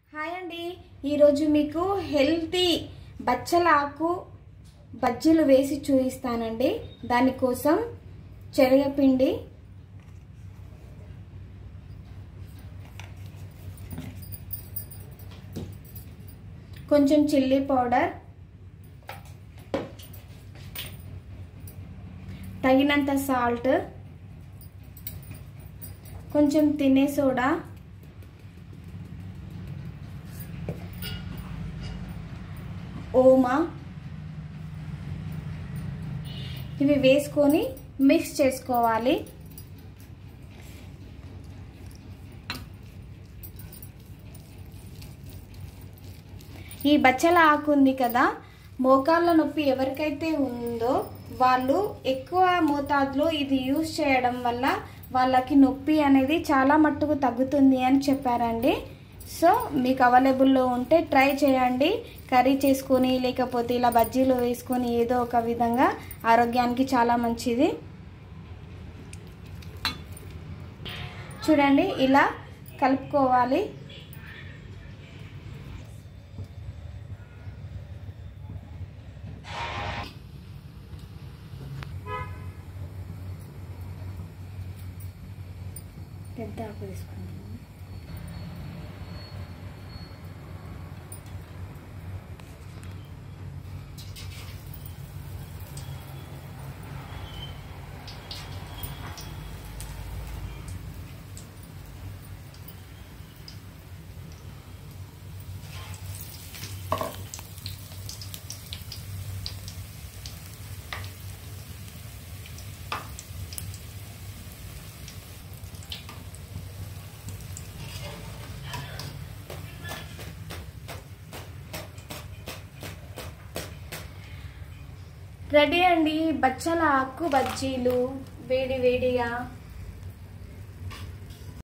hi అండి ఈరోజు మీకు హెల్తీ బచ్చల ఆకు బజ్జీలు వేసి చూపిస్తానండి దానికోసం శనగపిండి కొంచెం చిల్లీ పౌడర్ తగినంత సాల్ట్ కొంచెం తినే సోడా ఓమా ఇవి వేసుకొని మిక్స్ చేసుకోవాలి ఈ బచ్చల ఆకు ఉంది కదా మోకాళ్ళ నొప్పి ఎవరికైతే ఉందో వాళ్ళు ఎక్కువ మోతాదులో ఇది యూజ్ చేయడం వల్ల వాళ్ళకి నొప్పి అనేది చాలా మట్టుకు తగ్గుతుంది అని చెప్పారండి సో మీకు అవైలబుల్లో ఉంటే ట్రై చేయండి కర్రీ చేసుకొని లేకపోతే ఇలా బజ్జీలు వేసుకొని ఏదో ఒక విధంగా ఆరోగ్యానికి చాలా మంచిది చూడండి ఇలా కలుపుకోవాలి పెద్ద ఆకు తీసుకుంటాను రెడీ అండి బచ్చల ఆకు బజ్జీలు వేడి వేడిగా